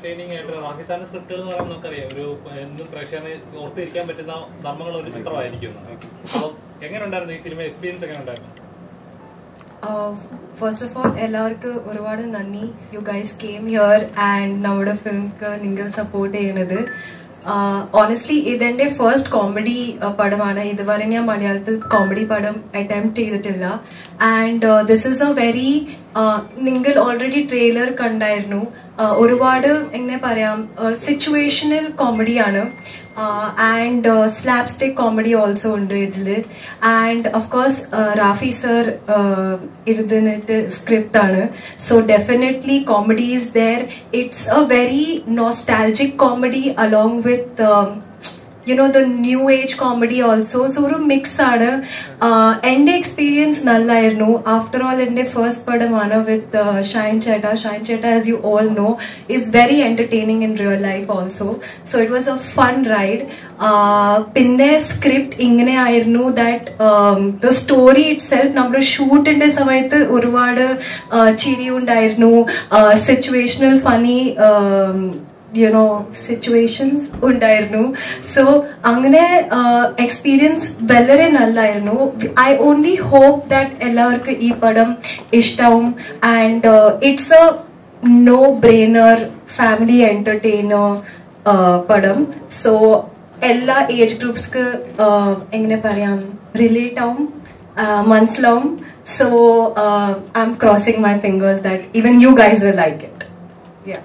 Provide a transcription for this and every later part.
Entertaining ആയിട്ട് പാകിസ്ഥാന്റെ സ്ക്രിപ്റ്റുകൾ എന്ന് പറയുമ്പോൾ നമുക്കറിയാം ഒരു എന്നും പ്രേക്ഷകനെ ഓർത്തിരിക്കാൻ പറ്റുന്ന ധർമ്മങ്ങൾ ഒരു ചിത്രമായിരിക്കും അപ്പം എങ്ങനെ ഉണ്ടായിരുന്നു ഈ ഫിലിം എക്സ്പീരിയൻസ് എങ്ങനെ ഉണ്ടായിരുന്നു ഫസ്റ്റ് ഓഫ് ഓൾ എല്ലാവർക്കും ഒരുപാട് നന്ദി you guys came here and നമ്മുടെ ഫിലിംക്ക് നിങ്ങൾ സപ്പോർട്ട് ചെയ്യുന്നത് ഓണസ്റ്റ്ലി ഇതെന്റെ ഫസ്റ്റ് കോമഡി പടമാണ് ഇതുവരെ ഞാൻ മലയാളത്തിൽ കോമഡി പടം അറ്റംപ്റ്റ് ചെയ്തിട്ടില്ല and this is a very നിങ്ങൾ ഓൾറെഡി ട്രെയിലർ കണ്ടായിരുന്നു Uh, ഒരുപാട് എങ്ങനെ പറയാം സിറ്റുവേഷണൽ കോമഡിയാണ് ആൻഡ് സ്ലാപ്സ്റ്റിക് കോമഡി ഓൾസോ ഉണ്ട് ഇതില് and of course Rafi sir ഇരുന്നിട്ട് സ്ക്രിപ്റ്റ് ആണ് so definitely comedy is there it's a very nostalgic comedy along with you know the new age comedy also so ഒരു mix ആണ് ah എന്റെ experience നല്ലായിരുന്നു after all എന്റെ first പടമാണ് വിത്ത് ഷൈൻ ചേട്ട ഷൈൻ ചേട്ട as you all know is very entertaining in real life also so it was a fun ride പിന്നെ script ഇങ്ങനെ ആയിരുന്നു that the story itself നമ്മുടെ ഷൂട്ടിന്റെ സമയത്ത് ഒരുപാട് ആഹ് ചിരി ഉണ്ടായിരുന്നു സിറ്റുവേഷണൽ ഫണി യുനോ സിറ്റുവേഷൻസ് ഉണ്ടായിരുന്നു സോ അങ്ങനെ എക്സ്പീരിയൻസ് വളരെ നല്ലായിരുന്നു ഐ ഓൺലി ഹോപ്പ് ദാറ്റ് എല്ലാവർക്കും ഈ പടം ഇഷ്ടവും and it's a no brainer family entertainer പടം സോ എല്ലാ ഏജ് ഗ്രൂപ്പ്സ്ക്ക് എങ്ങനെ പറയാം റിലേറ്റ് ആവും മനസ്സിലാവും so I'm crossing my fingers that even you guys will like it yeah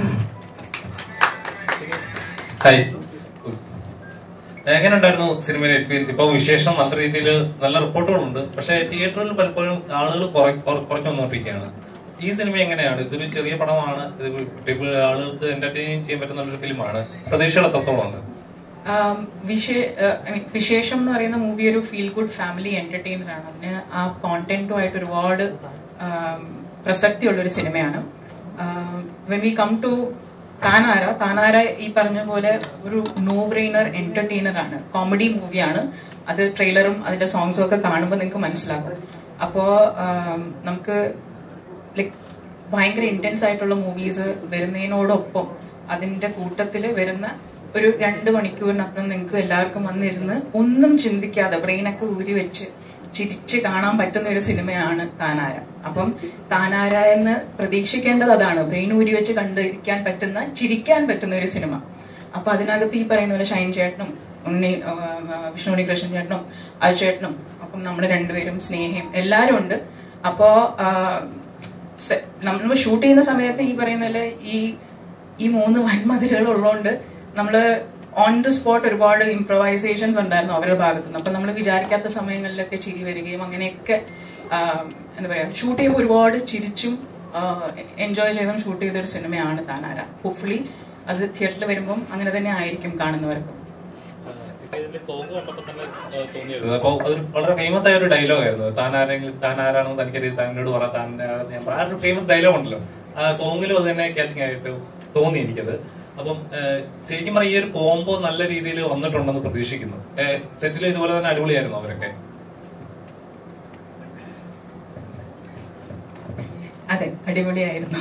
hi എങ്ങനെ ഉണ്ടായിരുന്നു സിനിമയിലെ എക്സ്പീരിയൻസ് ഇപ്പൊ വിശേഷം നല്ല രീതിയിൽ നല്ല റിപ്പോർട്ടുകളുണ്ട് പക്ഷെ തിയേറ്ററിൽ പലപ്പോഴും ആളുകൾ കുറഞ്ഞു വന്നുകൊണ്ടിരിക്കുകയാണ് ഈ സിനിമ എങ്ങനെയാണ് ഇതൊരു ചെറിയ പടമാണ് ഇത് people- ആളുകൾക്ക് എന്റർടൈൻ ചെയ്യാൻ പറ്റുന്ന ഒരു ഫിലിമാണ് പ്രതീക്ഷകൾ എത്രത്തോളം ഉണ്ട് ആം, വിശേ- ആ, I mean, വിശേഷം എന്ന് പറയുന്ന മൂവി ഒരു ഫീൽ ഗുഡ് ഫാമിലി എന്റർടൈനർ ആണ് അതിന് ആ കോണ്ടന്റുമായിട്ട് ഒരുപാട് ആം, പ്രസക്തിയുള്ള ഒരു സിനിമയാണ് when we come to Thanara Thanara ഈ പറഞ്ഞ പോലെ ഒരു നോ ബ്രെയിനർ എന്റർടൈനർ ആണ് കോമഡി മൂവിയാണ് അത് ട്രെയിലറും അതിന്റെ സോങ്സും ഒക്കെ കാണുമ്പോൾ നിങ്ങൾക്ക് മനസ്സിലാകും അപ്പോ ആം, നമുക്ക് ലൈക് ഭയങ്കര ഇന്റൻസ് ആയിട്ടുള്ള മൂവീസ് വരുന്നതിനോടൊപ്പം അതിന്റെ കൂട്ടത്തിൽ വരുന്ന ഒരു രണ്ട് മണിക്കൂറിനപ്പുറം നിങ്ങൾക്ക് എല്ലാവർക്കും വന്നിരുന്ന് ഒന്നും ചിന്തിക്കാതെ ബ്രെയിനൊക്കെ ഊരി വെച്ച് ചിരിച്ച് കാണാൻ പറ്റുന്ന ഒരു സിനിമയാണ് താനാര അപ്പം താനാര എന്ന് പ്രതീക്ഷിക്കേണ്ടത് അതാണ് ബ്രെയിൻ ഊരി വെച്ച് കണ്ടിരിക്കാൻ പറ്റുന്ന ചിരിക്കാൻ പറ്റുന്ന ഒരു സിനിമ അപ്പൊ അതിനകത്ത് ഈ പറയുന്ന പോലെ ഷൈൻ ചേട്ടനും ഉണ്ണി ആ, ആ, വിഷ്ണു ഉണ്ണികൃഷ്ണൻ ചേട്ടനും അജു ചേട്ടനും അപ്പം നമ്മൾ രണ്ടുപേരും സ്നേഹയും എല്ലാരും ഉണ്ട് അപ്പോ ആ, സെ- നമ്മൾ ഷൂട്ട് ചെയ്യുന്ന സമയത്ത് ഈ പറയുന്ന പോലെ ഈ ഈ മൂന്ന് വൻമതിലുകൾ ഉള്ളതുകൊണ്ട് നമ്മള് ഓൺ ദി സ്പോട്ട് ഒരുപാട് ഇംപ്രവൈസേഷൻസ് ഉണ്ടായിരുന്നു അവരുടെ ഭാഗത്ത് നിന്ന് അപ്പൊ നമ്മൾ വിചാരിക്കാത്ത സമയങ്ങളിലൊക്കെ ചിരി വരികയും അങ്ങനെയൊക്കെ ആ, എന്താ പറയാ ഷൂട്ട് ചെയ്യുമ്പോൾ ഒരുപാട് ചിരിച്ചും എൻജോയ് ചെയ്തും ഷൂട്ട് ചെയ്ത ഒരു സിനിമയാണ് താനാര ഹോപ്പ്ഫുള്ളി അത് തിയേറ്ററിൽ വരുമ്പം അങ്ങനെ തന്നെ ആയിരിക്കും കാണുന്നവർക്കും ഇപ്പൊ ഇതിന്റെ സോങ് കണ്ടപ്പോ തന്നെ ആ, തോന്നിയത് അപ്പൊ അതൊരു വളരെ ഫേമസ് ആയ ഒരു ഡയലോഗ് ആയിരുന്നു താൻ ആരെങ്കിലും താൻ ആരാണെന്ന് തനിക്കറിയാം താനോട് പറ താൻ ആരാണെന്ന് ഞാൻ പറയാം. ആ ഒരു ഫേമസ് ഡയലോഗ് ഉണ്ടല്ലോ ആ സോങ്ങിലും അത് തന്നെ ക്യാച്ചിങ് ആയിട്ട് തോന്നി എനിക്കത് അപ്പം ഏഹ്, ശരിക്കും പറഞ്ഞാൽ ഈ ഒരു കോംബോ നല്ല രീതിയിൽ വന്നിട്ടുണ്ടെന്ന് പ്രതീക്ഷിക്കുന്നു സെറ്റിൽ ഇതുപോലെ തന്നെ അടിപൊളിയായിരുന്നു അവരൊക്കെ അതെ അടിപൊളിയായിരുന്നു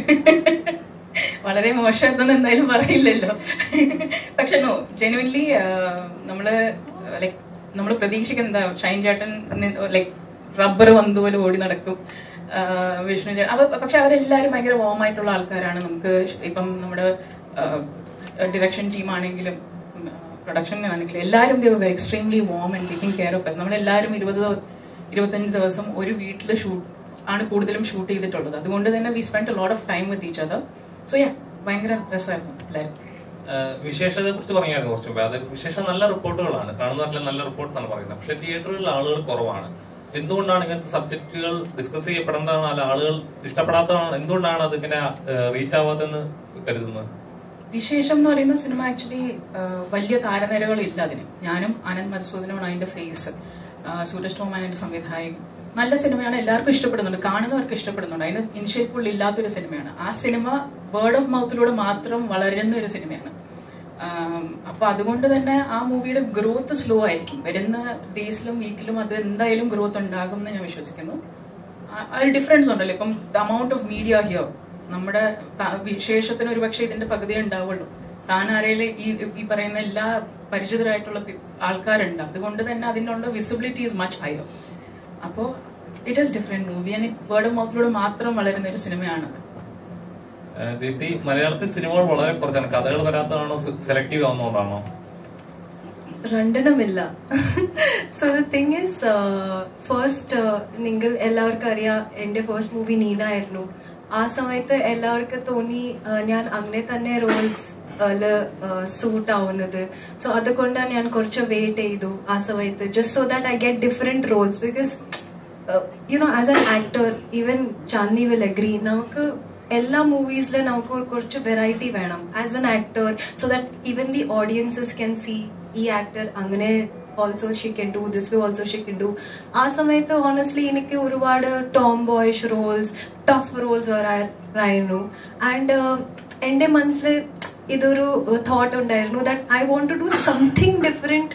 വളരെ മോശമായിട്ടൊന്നും എന്തായാലും പറയില്ലല്ലോ പക്ഷെ നോ ജെനുവൻലി നമ്മള് ലൈക് നമ്മൾ പ്രതീക്ഷിക്കുന്ന ഷൈൻ ചേട്ടൻ ലൈക് റബ്ബർ വന്നു പോലെ ഓടി നടക്കും ആ, വിഷ്ണു ചേട്ടൻ അവ പക്ഷെ അവരെല്ലാരും ഭയങ്കര warm ആയിട്ടുള്ള ആൾക്കാരാണ് നമുക്ക് ഇപ്പം നമ്മുടെ ഡിറക്ഷൻ ടീം ആണെങ്കിലും പ്രൊഡക്ഷൻ ആണെങ്കിലും എല്ലാവരും extremely warm and taking care of നമ്മൾ എല്ലാവരും ഇരുപത് ഇരുപത്തഞ്ച് ദിവസം ഒരു വീട്ടിൽ ഷൂട്ട് ആണ് കൂടുതലും ഷൂട്ട് ചെയ്തിട്ടുള്ളത് അതുകൊണ്ട് തന്നെ we spend lot of time with each other so yeah ഭയങ്കര രസമായിരുന്നു എല്ലാവരും ഏഹ്, വിശേഷതയെ കുറിച്ച് പറഞ്ഞായിരുന്നു കുറച്ച് മുമ്പ് അത് വിശേഷം നല്ല റിപ്പോർട്ടുകളാണ് കാണുന്നവരെല്ലാം നല്ല റിപ്പോർട്ട്സ് ആണ് പറയുന്നത് പക്ഷെ തിയേറ്ററുകളിൽ ആളുകൾ കുറവാണ് എന്തുകൊണ്ടാണ് ഇങ്ങനത്തെ സബ്ജക്റ്റുകൾ ഡിസ്കസ് ചെയ്യപ്പെടേണ്ടതാണ് അല്ല ആളുകൾ ഇഷ്ടപ്പെടാത്തതാണ് എന്തുകൊണ്ടാണ് അതിങ്ങനെ റീച്ച് ആവാത്തെന്ന് കരുതുന്നത് വിശേഷം എന്ന് പറയുന്ന സിനിമ ആക്ച്വലി വലിയ താരനിരകൾ ഇല്ല അതിന് ഞാനും ആനന്ദ് മധുസൂദനമാണ് അതിന്റെ ഫേസ് സൂരജ് ടോമാണ് അതിന്റെ സംവിധായകൻ നല്ല സിനിമയാണ് എല്ലാവർക്കും ഇഷ്ടപ്പെടുന്നുണ്ട് കാണുന്നവർക്ക് ഇഷ്ടപ്പെടുന്നുണ്ട് അതിന് ഇനിഷ്യൽ പുള്ളി ഇല്ലാത്തൊരു സിനിമയാണ് ആ സിനിമ വേർഡ് ഓഫ് മൗത്തിലൂടെ മാത്രം വളരുന്ന ഒരു സിനിമയാണ് ആം, അപ്പൊ അതുകൊണ്ട് തന്നെ ആ മൂവിയുടെ ഗ്രോത്ത് സ്ലോ ആയിരിക്കും വരുന്ന ഡേയ്സിലും വീക്കിലും അത് എന്തായാലും ഗ്രോത്ത് ഉണ്ടാകും എന്ന് ഞാൻ വിശ്വസിക്കുന്നു ആ- ആ ഒരു ഡിഫറൻസ് ഉണ്ടല്ലോ ഇപ്പം the amount of media here നമ്മുടെ ത- വിശേഷത്തിന് ഒരു പക്ഷേ ഇതിന്റെ പകുതിയേ ഉണ്ടാവുള്ളൂ താൻ ആരേല് ഈ ഈ പറയുന്ന എല്ലാ പരിചിതരായിട്ടുള്ള പി- ആൾക്കാരുണ്ട് അതുകൊണ്ട് തന്നെ അതിനുള്ള വിസിബിലിറ്റി ഈസ് മച്ച് ഹയർ അപ്പോ it is different movie and word മൗത്തിലൂടെ മാത്രം വളരുന്ന ഒരു സിനിമയാണ് ഏഹ് ദീപ്തി മലയാളത്തിൽ സിനിമകൾ വളരെ കുറച്ചാണ് കഥകൾ വരാത്തതാണോ സെലക്റ്റീവ് ആവുന്നതുകൊണ്ടാണോ രണ്ടിനുമില്ല so the thing is first നിങ്ങൾ എല്ലാവർക്കും അറിയാം എന്റെ ഫസ്റ്റ് മൂവി നീന ആയിരുന്നു ആ സമയത്ത് എല്ലാവർക്കും തോന്നി uh, ഞാൻ അങ്ങനെ തന്നെ റോൾസ് സൂട്ട് ആവുന്നത് സോ അതുകൊണ്ടാണ് ഞാൻ കുറച്ച് വെയിറ്റ് ചെയ്തു ആ സമയത്ത് just so that I get different roles because you know as an actor even Chandy will agree നമുക്ക് എല്ലാ മൂവീസിലും നമുക്ക് കുറച്ച് വെറൈറ്റി വേണം as an actor so that even the audiences can see ഈ ആക്ടർ അങ്ങനെ also she can do this way also she can do ആ സമയത്ത് ഓണസ്റ്റ്ലി എനിക്ക് ഒരുപാട് tomboyish roles tough roles വരായിരുന്നു ആൻഡ് എന്റെ മനസ്സിൽ ഇതൊരു തോട്ട് ഉണ്ടായിരുന്നു that I won't to do something different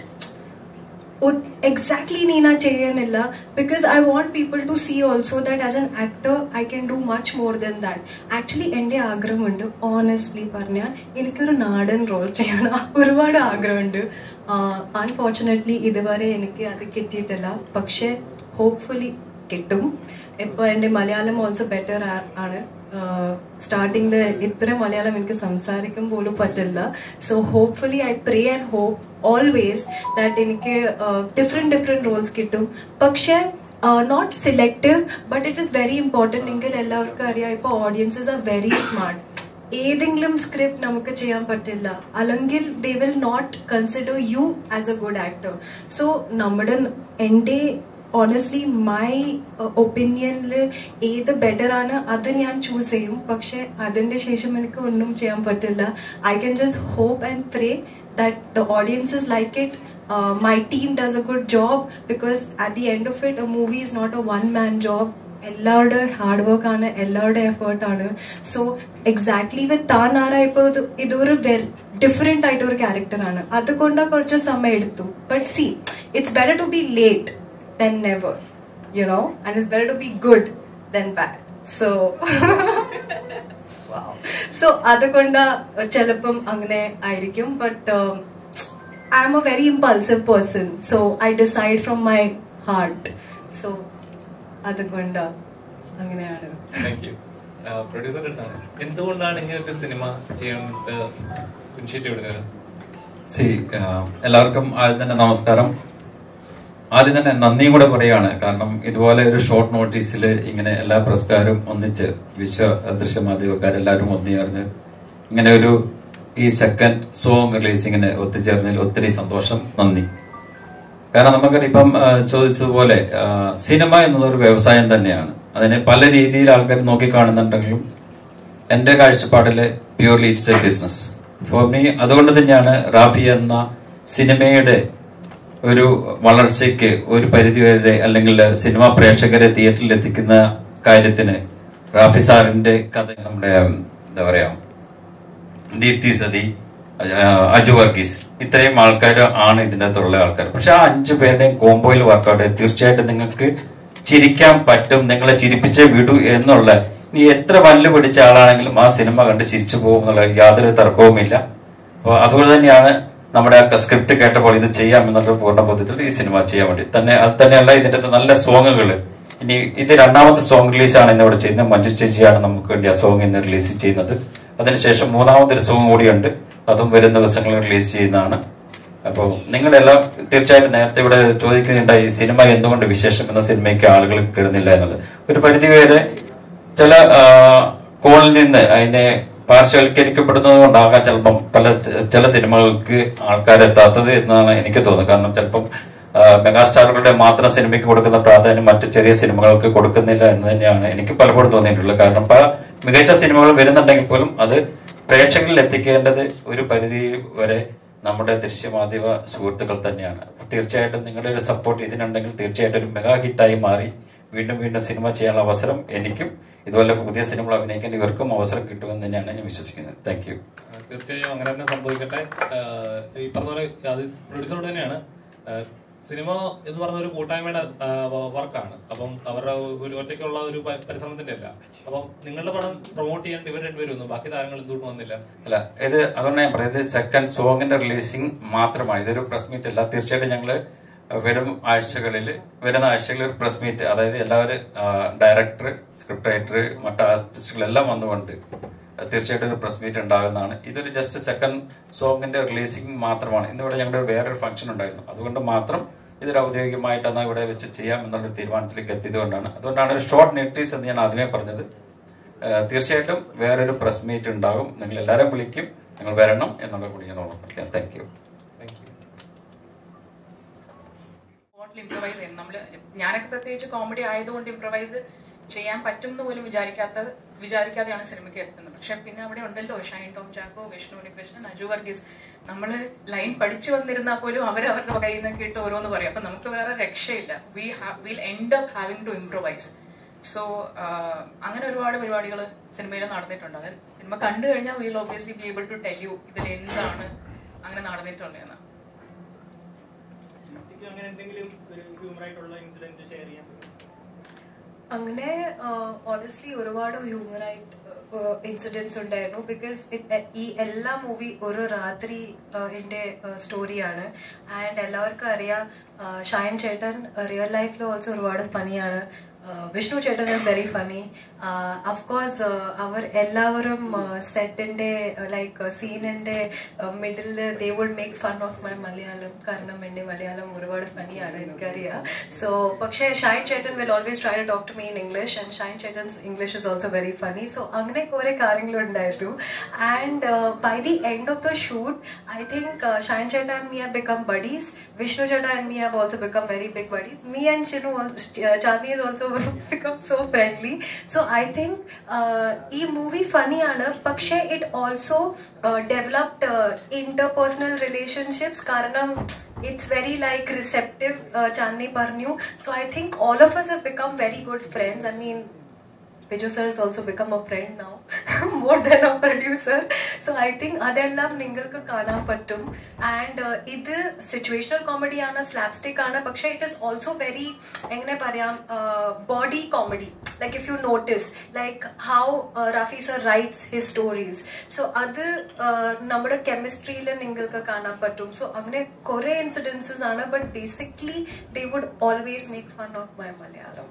exactly Neena ചെയ്യുന്നില്ല because I want people to see also that as an actor I can do much more than that actually എന്റെ ആഗ്രഹമുണ്ട് honestly പറഞ്ഞാൽ എനിക്കൊരു നാടൻ റോൾ ചെയ്യണം ഒരുപാട് ആഗ്രഹമുണ്ട് അൺഫോർച്ചുനേറ്റ്ലി ഇതുവരെ എനിക്ക് അത് കിട്ടിയിട്ടില്ല പക്ഷെ ഹോപ്പ്ഫുള്ളി കിട്ടും ഇപ്പൊ എന്റെ മലയാളം ഓൾസോ ബെറ്റർ ആണ് സ്റ്റാർട്ടിങ്ങില് ഇത്ര മലയാളം എനിക്ക് സംസാരിക്കാൻ പോലും പറ്റില്ല so hopefully I pray and hope always that എനിക്ക് ഡിഫറെന്റ് ഡിഫറെന്റ് റോൾസ് കിട്ടും പക്ഷെ not selective but it is very important എങ്കിൽ എല്ലാവർക്കും അറിയാം ഇപ്പൊ ഓഡിയൻസസ് ആർ വെരി സ്മാർട്ട് ഏതെങ്കിലും സ്ക്രിപ്റ്റ് നമുക്ക് ചെയ്യാൻ പറ്റില്ല അല്ലെങ്കിൽ they will not consider you as a good actor so നമ്മുടെ എൻ്റെ ഓണസ്റ്റ്ലി മൈ ഒപ്പീനിയനിൽ ഏത് ബെറ്റർ ആണ് അത് ഞാൻ ചൂസ് ചെയ്യും പക്ഷെ അതിന്റെ ശേഷം എനിക്ക് ഒന്നും ചെയ്യാൻ പറ്റില്ല I can just hope and pray that the audiences like it my team does a good job because at the end of it a movie is not a one man job എല്ലാവരുടെ hard work ആണ് എല്ലാവരുടെ effort ആണ് so exactly വിത്ത് താൻ ആരാ ഇപ്പൊ ഇത് ഇതൊരു different ആയിട്ട് ഒരു ക്യാരക്ടർ ആണ് അതുകൊണ്ട് കുറച്ച് സമയം എടുത്തു but see it's better to be late than never you know and it's better to be good than bad so so അതുകൊണ്ട് ചിലപ്പം അങ്ങനെ ആയിരിക്കും but I am a very impulsive person so I decide from my heart so അതുകൊണ്ട് അങ്ങനെയാണ് thank you producer അടുത്താണ് എന്തുകൊണ്ടാണ് ഇങ്ങനെ ഒരു സിനിമ ചെയ്യാനായിട്ട് ഇനിഷ്യേറ്റീവ് എടുത്തത് സി എല്ലാവർക്കും ആദ്യം തന്നെ നമസ്കാരം ആദ്യം തന്നെ നന്ദിയും കൂടെ പറയുകയാണ് കാരണം ഇതുപോലെ ഒരു ഷോർട്ട് നോട്ടീസിൽ ഇങ്ങനെ എല്ലാ പ്രസ്കാരും ഒന്നിച്ച് വിശ്വ ദൃശ്യ മാധ്യമക്കാരെല്ലാവരും ഒന്നുചേർന്ന് ഇങ്ങനെ ഒരു ഈ സെക്കൻഡ് സോങ് റിലീസിങ്ങിന് ഒത്തുചേർന്നതിൽ ഒത്തിരി സന്തോഷം നന്ദി കാരണം നമുക്കറിയാം ഇപ്പം ആ, ചോദിച്ചതുപോലെ ആ, സിനിമ എന്നത് ഒരു വ്യവസായം തന്നെയാണ് അതിനെ പല രീതിയിൽ ആൾക്കാർ നോക്കിക്കാണുന്നുണ്ടെങ്കിലും എന്റെ കാഴ്ചപ്പാടില് purely it's a business for me അതുകൊണ്ട് തന്നെയാണ് റാഫി എന്ന സിനിമയുടെ ഒരു വളർച്ചയ്ക്ക് ഒരു പരിധിവരെ അല്ലെങ്കിൽ സിനിമാ പ്രേക്ഷകരെ തിയേറ്ററിൽ എത്തിക്കുന്ന കാര്യത്തിന് റാഫി സാറിന്റെ കഥ നമ്മുടെ എന്താ പറയാ ദീപ്തി സതി ആ, അജു വർഗീസ് ഇത്രയും ആൾക്കാർ ആണ് ഇതിന്റെ അകത്തുള്ള ആൾക്കാർ പക്ഷെ ആ അഞ്ചു പേരുടെയും കോംബോയിൽ വർക്കൗട്ട് തീർച്ചയായിട്ടും നിങ്ങൾക്ക് ചിരിക്കാൻ പറ്റും നിങ്ങളെ ചിരിപ്പിച്ചേ വിടൂ എന്നുള്ള നീ എത്ര വല്ല് പിടിച്ച ആളാണെങ്കിലും ആ സിനിമ കണ്ട് ചിരിച്ചു പോകും എന്നുള്ള യാതൊരു തർക്കവുമില്ല അപ്പോൾ അതുപോലെ തന്നെയാണ് നമ്മുടെ ആ സ്ക്രിപ്റ്റ് കേട്ടപ്പോൾ ഇത് ചെയ്യാം എന്നുള്ള പൂർണ്ണ ബോധ്യത്തിൽ ഈ സിനിമ ചെയ്യാൻ വേണ്ടി തന്നെ അത് തന്നെയല്ല ഇതിന്റെ അകത്ത് നല്ല സോങ്ങുകൾ ഇനി ഇത് രണ്ടാമത്തെ സോങ് റിലീസാണ് ഇന്ന് ഇവിടെ ചെയ്യുന്നത് മഞ്ജു ചേച്ചിയാണ് നമുക്ക് വേണ്ടി ആ സോങ് ഇന്ന് റിലീസ് ചെയ്യുന്നത് അതിനുശേഷം മൂന്നാമത്തെ ഒരു സോങ് കൂടിയുണ്ട് അതും വരും ദിവസങ്ങളിൽ റിലീസ് ചെയ്യുന്നതാണ് അപ്പോൾ നിങ്ങളെല്ലാം തീർച്ചയായിട്ടും നേരത്തെ ഇവിടെ ചോദിക്കുന്നുണ്ടായി സിനിമ എന്തുകൊണ്ട് വിശേഷം എന്ന സിനിമയ്ക്ക് ആളുകൾ കയറുന്നില്ല എന്നുള്ളത് ഒരു പരിധിവരെ ചില ആ, കോണിൽ നിന്ന് അതിനെ പാർശ്വവൽക്കരിക്കപ്പെടുന്നത് കൊണ്ടാകാം ചിലപ്പം പല ചില സിനിമകൾക്ക് ആൾക്കാരെത്താത്തത് എന്നാണ് എനിക്ക് തോന്നുന്നത് കാരണം ചിലപ്പം ആ, മെഗാസ്റ്റാറുകളുടെ മാത്രം സിനിമയ്ക്ക് കൊടുക്കുന്ന പ്രാധാന്യം മറ്റു ചെറിയ സിനിമകൾക്ക് കൊടുക്കുന്നില്ല എന്ന് തന്നെയാണ് എനിക്ക് പലപ്പോഴും തോന്നിയിട്ടുള്ളത് കാരണം പല മികച്ച സിനിമകൾ വരുന്നുണ്ടെങ്കിൽ പോലും അത് പ്രേക്ഷകരിൽ എത്തിക്കേണ്ടത് ഒരു പരിധി വരെ നമ്മുടെ ദൃശ്യമാധ്യമ സുഹൃത്തുക്കൾ തന്നെയാണ് അപ്പൊ തീർച്ചയായിട്ടും നിങ്ങളുടെ ഒരു സപ്പോർട്ട് ഇതിനുണ്ടെങ്കിൽ തീർച്ചയായിട്ടും ഒരു മെഗാ ഹിറ്റായി മാറി വീണ്ടും വീണ്ടും സിനിമ ചെയ്യാനുള്ള അവസരം എനിക്കും ഇതുപോലെ പുതിയ സിനിമകൾ അഭിനയിക്കാൻ ഇവർക്കും അവസരം കിട്ടുമെന്ന് തന്നെയാണ് ഞാൻ വിശ്വസിക്കുന്നത് താങ്ക് യു ആ, തീർച്ചയായും അങ്ങനെ തന്നെ സംഭവിക്കട്ടെ ആ, ഈ പറഞ്ഞ പോലെ അത് പ്രൊഡ്യൂസറോട് തന്നെയാണ് ആ, സിനിമ എന്ന് പറഞ്ഞ ഒരു കൂട്ടായ്മയുടെ വർക്കാണ് അപ്പം അവരുടെ ഒരു ഒറ്റയ്ക്കുള്ള ഒരു പ- പരിശ്രമത്തിന്റെ അല്ല അപ്പം നിങ്ങളുടെ പടം പ്രൊമോട്ട് ചെയ്യാൻ ഇവർ രണ്ടുപേരും ഒന്നും ബാക്കി താരങ്ങൾ എന്തുകൊണ്ട് വന്നില്ല അല്ല ഇത് അതുകൊണ്ട് ഞാൻ പറയുന്നത് സെക്കൻഡ് സോങ്ങിന്റെ റിലീസിംഗ് മാത്രമാണ് ഇതൊരു പ്രസ് മീറ്റ് അല്ല തീർച്ചയായിട്ടും ഞങ്ങള് വരും ആഴ്ചകളിൽ വരുന്ന ആഴ്ചകളിൽ ഒരു പ്രസ് മീറ്റ് അതായത് എല്ലാവരും ഡയറക്ടർ സ്ക്രിപ്റ്റ് റൈറ്റർ മറ്റു ആർട്ടിസ്റ്റുകളെല്ലാം വന്നുകൊണ്ട് തീർച്ചയായിട്ടും ഒരു പ്രസ് മീറ്റ് ഉണ്ടാകുന്നതാണ് ഇതൊരു ജസ്റ്റ് സെക്കൻഡ് സോങ്ങിന്റെ റിലീസിംഗ് മാത്രമാണ് ഇന്നിവിടെ ഞങ്ങളുടെ വേറൊരു ഫംഗ്ഷൻ ഉണ്ടായിരുന്നു അതുകൊണ്ട് മാത്രം ഇതൊരു ഔദ്യോഗികമായിട്ട് എന്നാൽ ഇവിടെ വെച്ച് ചെയ്യാം എന്നുള്ളൊരു തീരുമാനത്തിലേക്ക് എത്തിയത് കൊണ്ടാണ് അതുകൊണ്ടാണ് ഒരു ഷോർട്ട് നോട്ടീസ് എന്ന് ഞാൻ ആദ്യമേ പറഞ്ഞത് ഏഹ് തീർച്ചയായിട്ടും വേറൊരു പ്രസ് മീറ്റ് ഉണ്ടാകും നിങ്ങൾ എല്ലാവരും വിളിക്കും നിങ്ങൾ വരണം എന്നുള്ള കൂടി ഞാൻ ഓർമ്മിപ്പിക്കാം താങ്ക് യു താങ്ക് യു സ്പോട്ടിൽ ഇംപ്രവൈസ് ചെയ്യുന്നത് നമ്മള് ഞാനൊക്കെ പ്രത്യേകിച്ച് കോമഡി ആയതുകൊണ്ട് ഇംപ്രവൈസ് ചെയ്യാൻ പറ്റും എന്ന് പോലും വിചാരിക്കാത്ത വിചാരിക്കാതെയാണ് സിനിമയ്ക്ക് എത്തുന്നത് പക്ഷെ പിന്നെ അവിടെ ഉണ്ടല്ലോ ഷൈൻ ടോം ചാക്കോ വിഷ്ണു ഉണ്ണികൃഷ്ണൻ അജു വർഗീസ് നമ്മള് ലൈൻ പഠിച്ചു വന്നിരുന്നാൽ പോലും അവർ അവരുടെ കയ്യിൽ നിന്നൊക്കെ ഇട്ട് ഓരോന്ന് പറയും അപ്പൊ നമുക്ക് വേറെ രക്ഷയില്ല we will end up having to improvise so അങ്ങനെ ഒരുപാട് പരിപാടികൾ സിനിമയിൽ നടന്നിട്ടുണ്ട് അത് സിനിമ കണ്ടു കഴിഞ്ഞാൽ will obviously be able to tell you ഇതിൽ എന്താണ് അങ്ങനെ നടന്നിട്ടുള്ളതെന്ന് എനിക്ക് അങ്ങനെ എന്തെങ്കിലും ഒരു ഹ്യൂമർ ആയിട്ടുള്ള ഇൻസിഡന്റ് ഷെയർ ചെയ്യാൻ അങ്ങനെ ഓണസ്റ്റ്ലി ഒരുപാട് ഹ്യൂമറായിട്ട് ഇൻസിഡൻസ് ഉണ്ടായിരുന്നു ബിക്കോസ് ഈ എല്ലാ മൂവി ഒരു രാത്രി എന്റെ സ്റ്റോറിയാണ് ആൻഡ് എല്ലാവർക്കും അറിയാം ഷൈൻ ചേട്ടൻ റിയൽ ലൈഫിൽ ഓൾസോ ഒരുപാട് ഫണിയാണ് വിഷ്ണു ചേട്ടൻ ഇസ് വെരി ഫണി അഫ്കോഴ്സ് അവർ എല്ലാവരും സെറ്റിന്റെ ലൈക്ക് സീനിന്റെ മിഡില് they would make fun of my Malayalam കാരണം എന്റെ മലയാളം ഒരുപാട് ഫണിയാണ് എനിക്കറിയാം സോ പക്ഷേ ഷൈൻ ചേട്ടൻ will always try to talk to me in English and Shine ചേട്ടൻസ് English is also very funny so അങ്ങനെ കുറെ കാര്യങ്ങളുണ്ടായിരുന്നു and by the end of the shoot I think Shine ചേട്ടൻ and me have become buddies Vishnu ചേട്ടൻ and me have also become very big buddies me and Chinu Chandy is also become so friendly so I think ഈ movie ഫണിയാണ് പക്ഷേ it also developed interpersonal relationships കാരണം it's very like receptive uh, chandni parnu so i think all of us have become very good friends i mean Viju sir has also become a friend now more than a producer so i think അതെല്ലാം നിങ്ങൾക്ക് കാണാൻ പറ്റും and ഇത് situational comedy ആണ് slapstick ആണ് പക്ഷെ it is also very എങ്ങനെ പറയാം body comedy like if you notice like how Rafi sir writes his stories so അത് uh, നമ്മുടെ കെമിസ്ട്രിയിൽ നിങ്ങൾക്ക് കാണാൻ പറ്റും സോ അങ്ങനെ കുറെ ഇൻസിഡൻസസ് ആണ് but basically they would always make fun of my Malayalam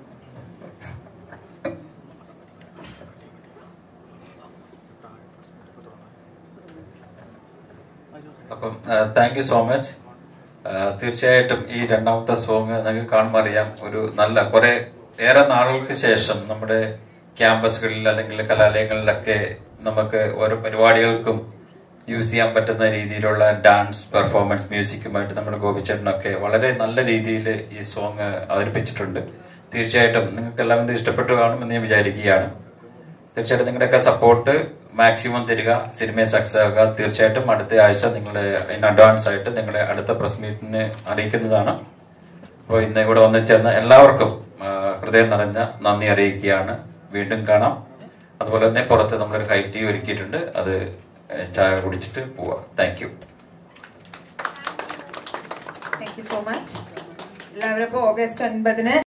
അപ്പം താങ്ക് യു സോ മച്ച് തീർച്ചയായിട്ടും ഈ രണ്ടാമത്തെ സോങ് നിങ്ങൾക്ക് കാണുമ്പോൾ അറിയാം ഒരു നല്ല കുറെ ഏറെ നാളുകൾക്ക് ശേഷം നമ്മുടെ ക്യാമ്പസുകളിൽ അല്ലെങ്കിൽ കലാലയങ്ങളിലൊക്കെ നമുക്ക് ഓരോ പരിപാടികൾക്കും യൂസ് ചെയ്യാൻ പറ്റുന്ന രീതിയിലുള്ള ഡാൻസ് പെർഫോമൻസ് മ്യൂസിക്കുമായിട്ട് നമ്മുടെ ഗോപിച്ചേട്ടനൊക്കെ വളരെ നല്ല രീതിയിൽ ഈ സോങ് അവതരിപ്പിച്ചിട്ടുണ്ട് തീർച്ചയായിട്ടും നിങ്ങൾക്ക് എല്ലാം ഇത് ഇഷ്ടപ്പെട്ടു കാണുമെന്ന് ഞാൻ വിചാരിക്കുകയാണ് തീർച്ചയായിട്ടും നിങ്ങളുടെയൊക്കെ സപ്പോർട്ട് മാക്സിമം തരിക സിനിമയെ സക്സസ് ആകുക തീർച്ചയായിട്ടും അടുത്ത ആഴ്ച നിങ്ങളെ ഇൻ അഡ്വാൻസ് ആയിട്ട് നിങ്ങളെ അടുത്ത പ്രസ് മീറ്റിന് അറിയിക്കുന്നതാണ് അപ്പോൾ ഇന്ന് ഇവിടെ വന്നു ചേർന്ന എല്ലാവർക്കും ആ, ഹൃദയം നിറഞ്ഞ നന്ദി അറിയിക്കുകയാണ് വീണ്ടും കാണാം അതുപോലെ തന്നെ പുറത്ത് നമ്മളൊരു ഹൈ ടീ ഒരുക്കിയിട്ടുണ്ട് അത് ചായ കുടിച്ചിട്ട് പോവാം thank you thank you so much എല്ലാവരും ഇപ്പോൾ ഓഗസ്റ്റ് ഒൻപതിന്